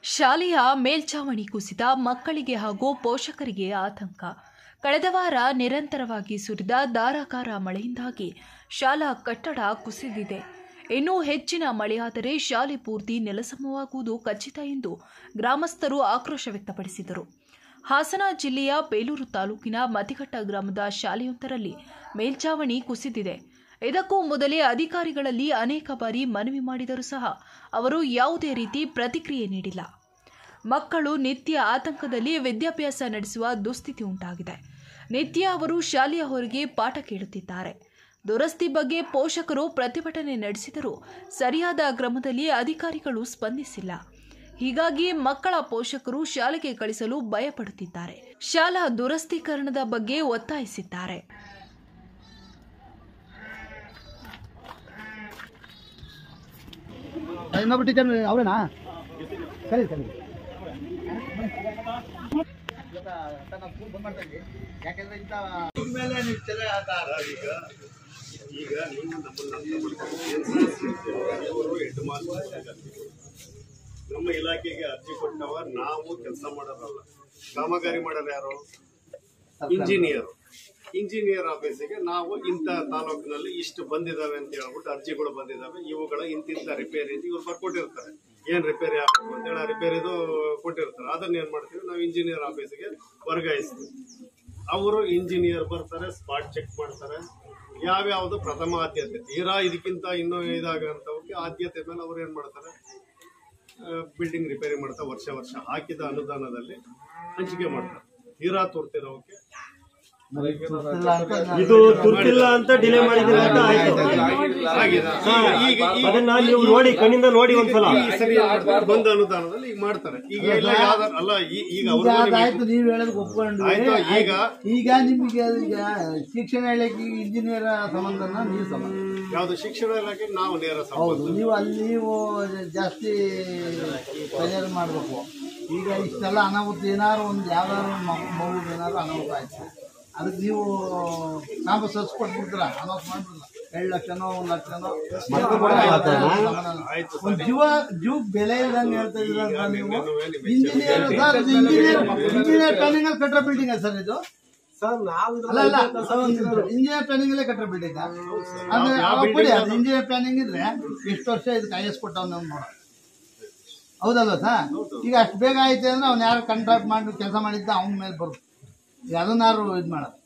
ಶಾಲೆಯ ಮೇಲ್ಛಾವಣಿ ಕುಸಿತ ಮಕ್ಕಳಿಗೆ ಹಾಗೂ ಪೋಷಕರಿಗೆ ಆತಂಕ ಕಳೆದ ವಾರ ನಿರಂತರವಾಗಿ ಸುರಿದ ಧಾರಾಕಾರ ಮಳೆಯಿಂದಾಗಿ ಶಾಲಾ ಕಟ್ಟಡ ಕುಸಿದಿದೆ ಇನ್ನೂ ಹೆಚ್ಚಿನ ಮಳೆಯಾದರೆ ಶಾಲೆ ಪೂರ್ತಿ ನೆಲಸಮವಾಗುವುದು ಖಚಿತ ಎಂದು ಗ್ರಾಮಸ್ಥರು ಆಕ್ರೋಶ ವ್ಯಕ್ತಪಡಿಸಿದರು ಹಾಸನ ಜಿಲ್ಲೆಯ ಬೇಲೂರು ತಾಲೂಕಿನ ಮತಿಘಟ್ಟ ಗ್ರಾಮದ ಶಾಲೆಯೊಂದರಲ್ಲಿ ಮೇಲ್ಛಾವಣಿ ಕುಸಿದಿದೆ ಇದಕ್ಕೂ ಮೊದಲೇ ಅಧಿಕಾರಿಗಳಲ್ಲಿ ಅನೇಕ ಬಾರಿ ಮನವಿ ಮಾಡಿದರೂ ಸಹ ಅವರು ಯಾವುದೇ ರೀತಿ ಪ್ರತಿಕ್ರಿಯೆ ನೀಡಿಲ್ಲ ಮಕ್ಕಳು ನಿತ್ಯ ಆತಂಕದಲ್ಲಿ ವಿದ್ಯಾಭ್ಯಾಸ ನಡೆಸುವ ದುಸ್ಥಿತಿ ಉಂಟಾಗಿದೆ ನಿತ್ಯ ಅವರು ಶಾಲೆಯ ಹೊರಗೆ ಪಾಠ ಕೇಳುತ್ತಿದ್ದಾರೆ ದುರಸ್ತಿ ಬಗ್ಗೆ ಪೋಷಕರು ಪ್ರತಿಭಟನೆ ನಡೆಸಿದರೂ ಸರಿಯಾದ ಕ್ರಮದಲ್ಲಿ ಅಧಿಕಾರಿಗಳು ಸ್ಪಂದಿಸಿಲ್ಲ ಹೀಗಾಗಿ ಮಕ್ಕಳ ಪೋಷಕರು ಶಾಲೆಗೆ ಕಳಿಸಲು ಭಯಪಡುತ್ತಿದ್ದಾರೆ ಶಾಲಾ ದುರಸ್ತೀಕರಣದ ಬಗ್ಗೆ ಒತ್ತಾಯಿಸಿದ್ದಾರೆ ಇನ್ನೊಬ್ಬ ಟೀಚರ್ ಅವರೇನಾ ಸರಿ ಸರಿ ಯಾಕೆಂದ್ರೆ ಇಂಥ ಮೇಲೆ ನೀವು ತಲೆ ಹಾಕ- ಈಗ ಈಗ ನೀವು ನಮ್ಮನ್ನ ಅರ್ಥ ಮಾಡ್ಕೊಂಡು ಏನ್ ಸಮಸ್ಯೆ ಇದೆ? ಇವರು ಹೆಡ್ ಮಾಸ್ಟರ್ ನಮ್ಮ ಇಲಾಖೆಗೆ ಅರ್ಜಿ ಕೊಟ್ಟವ ನಾವು ಕೆಲಸ ಮಾಡೋದಲ್ಲ ಕಾಮಗಾರಿ ಮಾಡೋರು ಯಾರು ಇಂಜಿನಿಯರ್ ಇಂಜಿನಿಯರ್ ಆಫೀಸಿಗೆ ನಾವು ಇಂಥ ತಾಲೂಕಿನಲ್ಲಿ ಇಷ್ಟು ಬಂದಿದಾವೆ ಅಂತ ಹೇಳ್ಬಿಟ್ಟು ಅರ್ಜಿಗಳು ಬಂದಿದಾವೆ ಇವುಗಳ ಇಂತಿಂತ ರಿಪೇರಿ ಅಂತ ಇವ್ರು ಬರ್ಕೊಟ್ಟಿರ್ತಾರೆ ಏನ್ ರಿಪೇರಿ ಆಗ್ಬೇಕು ಅಂತೇಳಿ ಆ ರಿಪೇರಿದು ಕೊಟ್ಟಿರ್ತಾರೆ ಅದನ್ನ ಏನ್ ಮಾಡ್ತೀವಿ ನಾವು ಇಂಜಿನಿಯರ್ ಆಫೀಸಿಗೆ ವರ್ಗಾಯಿಸ್ತೀವಿ ಅವರು ಇಂಜಿನಿಯರ್ ಬರ್ತಾರೆ ಸ್ಪಾಟ್ ಚೆಕ್ ಮಾಡ್ತಾರೆ ಯಾವ್ಯಾವ್ದು ಪ್ರಥಮ ಆದ್ಯತೆ ತೀರಾ ಇದಕ್ಕಿಂತ ಇನ್ನೂ ಇದಾಗಂತವಕ್ಕೆ ಆದ್ಯತೆ ಮೇಲೆ ಅವ್ರು ಏನ್ ಮಾಡ್ತಾರೆ ಬಿಲ್ಡಿಂಗ್ ರಿಪೇರಿ ಮಾಡ್ತಾ ವರ್ಷ ವರ್ಷ ಹಾಕಿದ ಅನುದಾನದಲ್ಲಿ ಹಂಚಿಕೆ ಮಾಡ್ತಾರೆ ತೀರಾ ತುರ್ತಿರೋಕೆ ಇಲ್ಲ ಅಂತ ನಾನು- ಇದು ತುರ್ತಿಲ್ಲ ಅಂತ ಡಿಲೇ ಮಾಡಿದ್ದೀರಾ ಅಂತ ಆಯ್ತು ಆಗಿದೆ. ಈಗ ಈಗ- ಅದನ್ನ ನೀವು ನೋಡಿ ಕಣ್ಣಿಂದ ನೋಡಿ ಒಂದ್ಸಲ ಈ ಸರಿ ಏನ್ ಮಾಡ್ತಾರೆ? ಬಂದ ಅನುದಾನದಲ್ಲಿ ಈಗ ಮಾಡ್ತಾರೆ ಈಗ ಎಲ್ಲ ಯಾವ್ದಾರ ಅಲ್ಲ ಈ- ಈಗ ಈಗ ಅವ್ರು ಅದಾಯ್ತು ನೀವು ಹೇಳೋದಕ್ಕೆ ಒಪ್ಕೊಂಡ್ವಿ ಆಯ್ತು, ಈಗ- ಈಗ ನಿಮಗೆ ಈಗ ಶಿಕ್ಷಣ ಹೇಳಕ್ಕೆ ಇಂಜಿನಿಯರ್ ಸಂಬಂಧನ ನೀವು ಸಂಬಂಧ ಯಾವ್ದು ಶಿಕ್ಷಣ ಇಲಾಖೆ ನಾವು ನೇರ ಹೌದು ಸಂಬಂಧ ನೀವು ಅಲ್ಲಿ ನೀವು ಜಾಸ್ತಿ ಪರಿಹಾರ ಮಾಡಬೇಕು ಈಗ ಇಷ್ಟೆಲ್ಲ ಅನಾಹುತ ಏನಾದ್ರು ಒಂದು ಯಾವ್ದಾದ್ರು ಮಗು ಏನಾದ್ರು ಅನಾಹುತ ಆಯ್ತು ಅದಕ್ಕೆ ನೀವು ನಾವು ಸಸ್ ಕೊಟ್ಬಿಡ್ತೀರ ಅನೌನ್ಸ್ ಮಾಡ್ಬಿಡಲ್ಲ ಎರಡು ಲಕ್ಷನೋ ಒಂದು ಲಕ್ಷನೋ ಆಯ್ತು ಒಂದು ಜೀವ ಜೀವ ಬೆಲೆ ಇಲ್ದಂಗೆ ಹೇಳ್ತಾ ಇದ್ರ ನೀವು ನಿನ್ನೆ ನೀವು engineer sir engineer engineer training ಅಲ್ಲಿ ಕಟ್ಟೋ ಬಿಲ್ಡಿಂಗ್ ಸರ್ ಇದು ಸರ್ ನಾವು ಅಲ್ಲ ಅಲ್ಲ ಇಂಜಿನಿಯರ್ ಪ್ಲಾನಿಂಗ್ ಅಲ್ಲೇ ಕಟ್ಟೋ ಬಿಲ್ಡಿಂಗ್ ಅಂದ್ರೆ ಯಾವ ಅವಾಗ building ಕೊಡಿ ಅದು? ಅದು ಇಂಜಿನಿಯರ್ ಪ್ಲಾನಿಂಗ್ ಇದ್ರೆ ಎಷ್ಟು ವರ್ಷ ಇದಕ್ಕೆ ಐ ಎಸ್ ಕೊಟ್ಟವ್ ನಾವು ನೋಡ ಹೌದಲ್ವ ಸರ್ ಈಗ ಅಷ್ಟು ಬೇಗ ಆಯ್ತು ಅಂದ್ರೆ ಅವ್ನು ಯಾರು ಕಾಂಟ್ರಾಕ್ಟ್ ಮಾಡಿ ಕೆಲಸ ಮಾಡಿದ್ದ ಅವನ ಮೇಲೆ ಬರುತ್ತೆ ಈಗ ಅದನ್ನಾರು ಇದು ಮಾಡೋದು